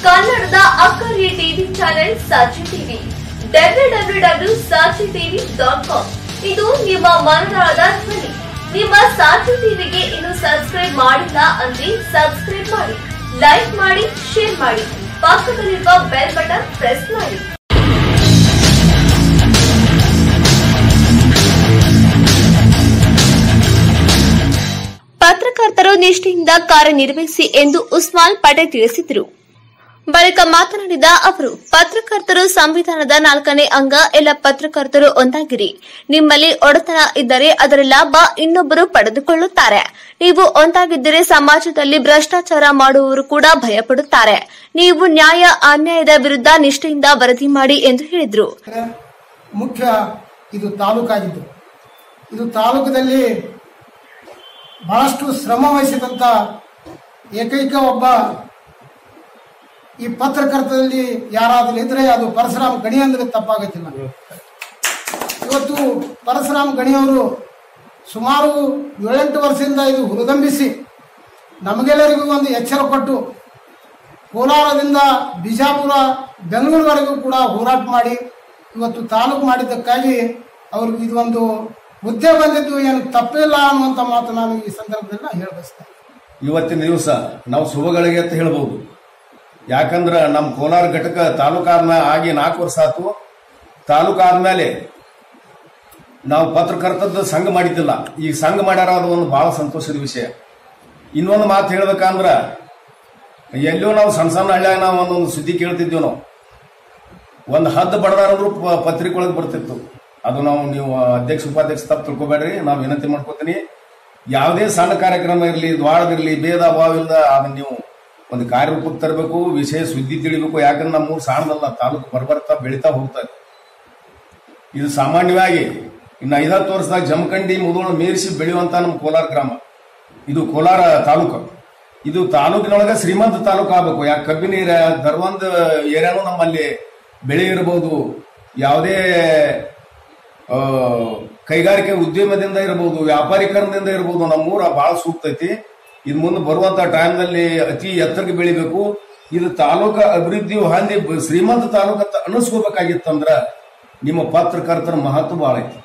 ಕನ್ನಡದ ಅಕ್ಕರಿಯ TV channel Sakshi TV W W W Sakshi TV dot com ಇದು ನಿಮ್ಮ ಮನದಾಳದ ಧ್ವನಿ ನಿಮ್ಮ ಸಾಕ್ಷಿ ಟಿವಿಗೆ ಇನ್ನು ಸಬ್ಸ್ಕ್ರೈಬ್ ಮಾಡಿಲ್ಲ ಅಂದ್ರೆ ಸಬ್ಸ್ಕ್ರೈಬ್ ಮಾಡಿ ಲೈಕ್ ಮಾಡಿ ಶೇರ್ ಮಾಡಿ ಪಕ್ಕದಲ್ಲಿರುವ ಬೆಲ್ ಬಟನ್ ಪ್ರೆಸ್ ಮಾಡಿ ಪತ್ರಕರ್ತರು ನಿಷ್ಠೆಯಿಂದ ಕಾರ್ಯನಿರ್ವಹಿಸಿ ಎಂದು ಉಸ್ಮಾನ್ ಪಟೇಲ್ ತಿಳಿಸಿದರು ಬಳಿಕ ಮಾತನಾಡಿದ ಅವರು ಪತ್ರಕರ್ತರು ಸಂವಿಧಾನದ ನಾಲ್ಕನೇ ಅಂಗ ಎಲ್ಲ ಪತ್ರಕರ್ತರು ಒಂದಾಗಿರಿ ನಿಮ್ಮಲ್ಲಿ ಒಡೆತನ ಇದ್ದರೆ ಅದರ ಲಾಭ ಇನ್ನೊಬ್ಬರು ಪಡೆದುಕೊಳ್ಳುತ್ತಾರೆ ನೀವು ಒಂದಾಗಿದ್ದರೆ ಸಮಾಜದಲ್ಲಿ ಭ್ರಷ್ಟಾಚಾರ ಮಾಡುವವರು ಕೂಡ ಭಯಪಡುತ್ತಾರೆ ನೀವು ನ್ಯಾಯ ಅನ್ಯಾಯದ ವಿರುದ್ಧ ನಿಷ್ಠೆಯಿಂದ ವರದಿ ಮಾಡಿ ಎಂದು ಹೇಳಿದರು ಅಂದ್ರೆ ಮುಖ್ಯ ಇದು ತಾಲೂಕಾಗಿದ್ದು ಇದು ತಾಲೂಕದಲ್ಲಿ ಬಹಳಷ್ಟು ಶ್ರಮ ವಹಿಸಿದಂಥ ಏಕೈಕ ಒಬ್ಬ ಈ ಪತ್ರಕರ್ತರಲ್ಲಿ ಯಾರಾದರೂ ಇದ್ರೆ ಅದು ಪರಶುರಾಮ್ ಗಣಿ ಅಂದ್ರೆ ತಪ್ಪಾಗತ್ತಿಲ್ಲ ಇವತ್ತು ಪರಶುರಾಮ್ ಗಣಿಯವರು ಸುಮಾರು ಏಳೆಂಟು ವರ್ಷದಿಂದ ಇದು ಹುರಿದಂಬಿಸಿ ನಮಗೆಲ್ಲರಿಗೂ ಒಂದು ಎಚ್ಚರ ಕೊಟ್ಟು ಕೋಲಾರದಿಂದ ಬಿಜಾಪುರ ಬೆಂಗಳೂರುವರೆಗೂ ಕೂಡ ಹೋರಾಟ ಮಾಡಿ ಇವತ್ತು ತಾಲೂಕು ಮಾಡಿದ್ದಕ್ಕಾಗಿ ಅವ್ರಿಗೆ ಇದು ಒಂದು ಹುದ್ದೆ ಬಂದಿದ್ದು ಏನು ತಪ್ಪಿಲ್ಲ ಅನ್ನುವಂಥ ಮಾತು ನಾನು ಈ ಸಂದರ್ಭದಲ್ಲಿ ನಾನು ಹೇಳಬಯಸ್ತೇನೆ ಇವತ್ತಿನ ದಿವಸ ನಾವು ಶುಭಗಳಿಗೆ ಅಂತ ಹೇಳ್ಬೋದು ಯಾಕಂದ್ರೆ ನಮ್ಮ ಕೋಲಾರ ಘಟಕ ತಾಲೂಕಾದ್ಮ ಆಗಿ ನಾಲ್ಕು ವರ್ಷ ಆತು ತಾಲೂಕಾದ್ಮೇಲೆ ನಾವು ಪತ್ರಕರ್ತದ ಸಂಘ ಮಾಡಿದ್ದಿಲ್ಲ ಈಗ ಸಂಘ ಮಾಡ್ಯಾರ ಅದು ಒಂದು ಬಹಳ ಸಂತೋಷದ ವಿಷಯ ಇನ್ನೊಂದು ಮಾತು ಹೇಳ್ಬೇಕಂದ್ರ ಎಲ್ಲೋ ನಾವು ಸಣ್ಣ ಸಣ್ಣ ಹಳ್ಳ್ಯಾಗ ನಾವು ಒಂದೊಂದು ಸುದ್ದಿ ಕೇಳ್ತಿದ್ವಿ ನಾವು ಒಂದು ಹದ್ದು ಬಡದಾರಂದ್ರು ಪತ್ರಿಕೆ ಒಳಗೆ ಬರ್ತಿತ್ತು ಅದು ನಾವು ನೀವು ಅಧ್ಯಕ್ಷ ಉಪಾಧ್ಯಕ್ಷ ತಪ್ಪು ತಿಳ್ಕೊಬೇಡ್ರಿ ನಾವು ವಿನಂತಿ ಮಾಡ್ಕೋತೀನಿ ಯಾವುದೇ ಸಣ್ಣ ಕಾರ್ಯಕ್ರಮ ಇರಲಿ ದ್ವಾಳದಿರಲಿ ಭೇದ ಭಾವವಿಲ್ಲದ ಅದನ್ನ ನೀವು ಒಂದು ಕಾರ್ಯರೂಪಕ್ಕೆ ತರಬೇಕು ವಿಷಯ ಸುದ್ದಿ ತಿಳಿಬೇಕು ಯಾಕಂದ್ರೆ ನಮ್ಮೂರು ಸಣ್ಣದಲ್ಲ ತಾಲೂಕು ಬರ್ಬರ್ತಾ ಬೆಳಿತಾ ಹೋಗ್ತದೆ ಇದು ಸಾಮಾನ್ಯವಾಗಿ ಇನ್ನು ಐದತ್ತು ವರ್ಷದಾಗ ಜಮಖಂಡಿ ಮುದೋಳು ಮೀರಿಸಿ ಬೆಳೆಯುವಂತ ನಮ್ಮ ಕೋಲಾರ ಗ್ರಾಮ ಇದು ಕೋಲಾರ ತಾಲೂಕು ಇದು ತಾಲೂಕಿನೊಳಗೆ ಶ್ರೀಮಂತ ತಾಲೂಕು ಆಗ್ಬೇಕು ಯಾಕೆ ಕಬ್ಬಿನ ಏರಿಯಾ ಧರ್ವಂದ ಏರಿಯಾನು ನಮ್ಮಲ್ಲಿ ಬೆಳೆ ಇರಬಹುದು ಯಾವುದೇ ಆ, ಕೈಗಾರಿಕೆ ಉದ್ಯಮದಿಂದ ಇರಬಹುದು ವ್ಯಾಪಾರೀಕರಣದಿಂದ ಇರಬಹುದು ನಮ್ಮೂರ ಬಹಳ ಸೂಕ್ತ ಐತಿ ಇದ್ ಮುಂದೆ ಬರುವಂತ ಟೈಮ್ನಲ್ಲಿ ಅತಿ ಎತ್ತರಕ್ಕೆ ಬೆಳಿಬೇಕು ಇದು ತಾಲೂಕ ಅಭಿವೃದ್ಧಿ ಹೊಂದಿ ಬ- ಶ್ರೀಮಂತ ತಾಲೂಕ ಅಂತ ಅನಿಸ್ಕೋಬೇಕಾಗಿತ್ತಂದ್ರ ನಿಮ್ಮ ಪತ್ರಕರ್ತರ ಮಹತ್ವ ಬಹಳ ಐತಿ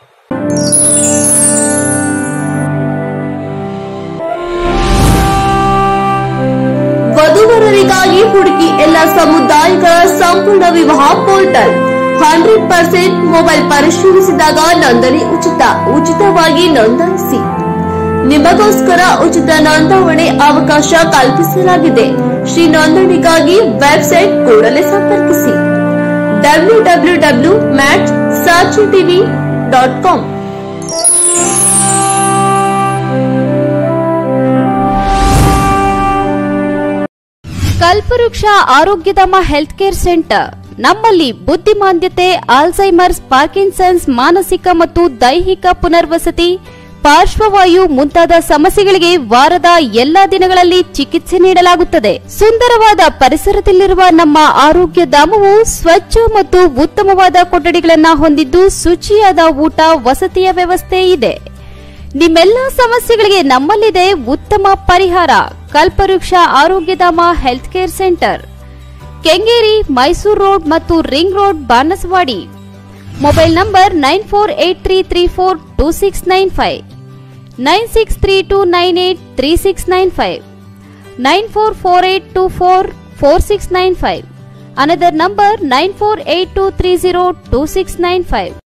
ವಧುವರರಿಗಾಗಿ ಹುಡುಕಿ ಎಲ್ಲ ಸಮುದಾಯಗಳ ಸಂಪೂರ್ಣ ವಿವಾಹ ಪೋರ್ಟಲ್ ಹಂಡ್ರೆಡ್ ಪರ್ಸೆಂಟ್ ಮೊಬೈಲ್ ಪರಿಶೀಲಿಸಿದಾಗ ನೋಂದಣಿ ಉಚಿತ ಉಚಿತವಾಗಿ ನೋಂದಾಯಿಸಿ ನಿಮಗೋಸ್ಕರ ಉಚಿತ ನೋಂದಾವಣೆ ಅವಕಾಶ ಕಲ್ಪಿಸಲಾಗಿದೆ ಶ್ರೀ ನೋಂದಣಿಗಾಗಿ ವೆಬ್ಸೈಟ್ ಕೂಡಲೇ ಸಂಪರ್ಕಿಸಿ ಡಬ್ಲ್ಯೂ ಡಬ್ಲ್ಯೂ ಡಬ್ಲ್ಯೂ ಮ್ಯಾಚ್ ಸಾಚಿ TV dot com Kalpavriksha Arogyadhama health care centre ನಮ್ಮಲ್ಲಿ ಬುದ್ಧಿಮಾಂದ್ಯತೆ ಆಲ್ಝೈಮರ್ಸ್ ಪಾರ್ಕಿನ್ಸನ್ಸ್ ಮಾನಸಿಕ ಮತ್ತು ದೈಹಿಕ ಪುನರ್ವಸತಿ ಪಾರ್ಶ್ವವಾಯು ಮುಂತಾದ ಸಮಸ್ಯೆಗಳಿಗೆ ವಾರದ ಎಲ್ಲಾ ದಿನಗಳಲ್ಲಿ ಚಿಕಿತ್ಸೆ ನೀಡಲಾಗುತ್ತದೆ ಸುಂದರವಾದ ಪರಿಸರದಲ್ಲಿರುವ ನಮ್ಮ ಆರೋಗ್ಯ ಧಾಮವು ಸ್ವಚ್ಛ ಮತ್ತು ಉತ್ತಮವಾದ ಕೊಠಡಿಗಳನ್ನು ಹೊಂದಿದ್ದು ಶುಚಿಯಾದ ಊಟ ವಸತಿಯ ವ್ಯವಸ್ಥೆ ಇದೆ ನಿಮ್ಮೆಲ್ಲ ಸಮಸ್ಯೆಗಳಿಗೆ ನಮ್ಮಲ್ಲಿದೆ ಉತ್ತಮ ಪರಿಹಾರ Kalpavriksha Arogyadhama health care centre Kengeri Mysore road ಮತ್ತು ring road Banasavadi mobile number nine four eight three three four two six nine five nine six three two nine eight three six nine five nine four four eight two four four six nine five another number nine four eight two three zero two six nine five